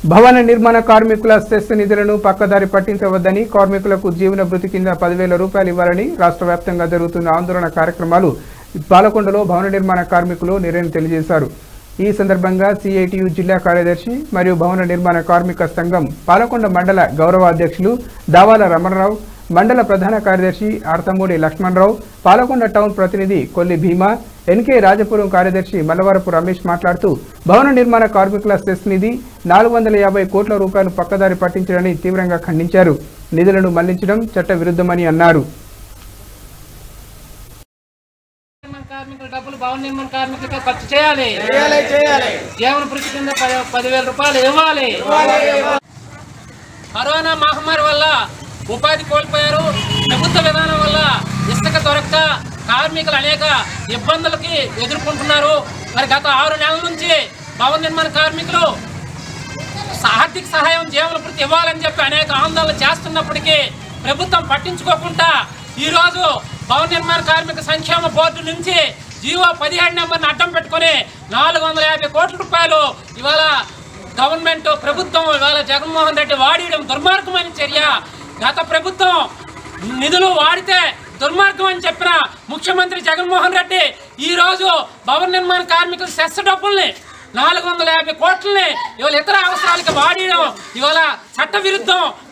భవన నిర్మాణ కార్మికుల సెస్ నిధులను పక్కదారి పట్టించవద్దని కార్మికులకు జీవన భృతి కింద పదివేల రూపాయలు ఇవ్వాలని రాష్ట్ర వ్యాప్తంగా జరుగుతున్న ఆందోళన కార్యక్రమాలు పాలకొండలో భవన నిర్మాణ కార్మికులు నిరసన తెలియజేశారు ఈ సందర్భంగా సిఐటియు జిల్లా కార్యదర్శి మరియు భవన నిర్మాణ కార్మిక సంఘం పాలకొండ మండల గౌరవ అధ్యక్షులు దావాల రమణరావు మండల ప్రధాన కార్యదర్శి ఆర్తమూడి లక్ష్మణరావు పాలకొండ టౌన్ ప్రతినిధి కొల్లి భీమా ఎన్కే రాజపురం కార్యదర్శి మల్లవరపు రమేష్ మాట్లాడుతూ భవన నిర్మాణ కార్మికుల సెస్ నిధి నాలుగు వందల యాభై కోట్ల రూపాయలు పక్కదారి పట్టించడాన్ని తీవ్రంగా ఖండించారు నిధులను మళ్లించడం చట్ట విరుద్ధమని అన్నారు నిర్మాణ కార్మికుల డబ్బులు భవన నిర్మాణ కార్మికులకే ఖర్చు చేయాలి జీవన భృతి కింద పది పదివేల రూపాయలు ఇవ్వాలి కరోనా మహమ్మారి వల్ల ఉపాధి కోల్పోయారు ప్రభుత్వ విధానం వల్ల ఇసుక దొరక్క కార్మికులు అనేక ఇబ్బందులకి ఎదుర్కొంటున్నారు మరి గత ఆరు నెలల నుంచి భవన నిర్మాణ కార్మికులు ఆర్థిక సహాయం జీవన భృతి ఇవ్వాలని చెప్పి అనేక ఆందోళన చేస్తున్నప్పటికీ ప్రభుత్వం పట్టించుకోకుండా ఈరోజు భవన నిర్మాణ కార్మిక సంక్షేమ బోర్డు నుంచి జీవో పదిహేడు నెంబర్ని అడ్డం పెట్టుకొని నాలుగు వందల యాభై కోట్ల రూపాయలు ఇవాళ గవర్నమెంట్ ప్రభుత్వం ఇవాళ జగన్మోహన్ రెడ్డి వాడేయడం దుర్మార్గమైన చర్య గత ప్రభుత్వం నిధులు వాడితే దుర్మార్గం అని చెప్పిన ముఖ్యమంత్రి జగన్మోహన్ రెడ్డి ఈ రోజు భవన నిర్మాణ కార్మికుల సెస్ డబ్బుల్ని నాలుగు వందల యాభై కోట్లని ఇవాళ ఇతర అవసరాలకి వాడేయడం ఇవాళ చట్ట విరుద్ధం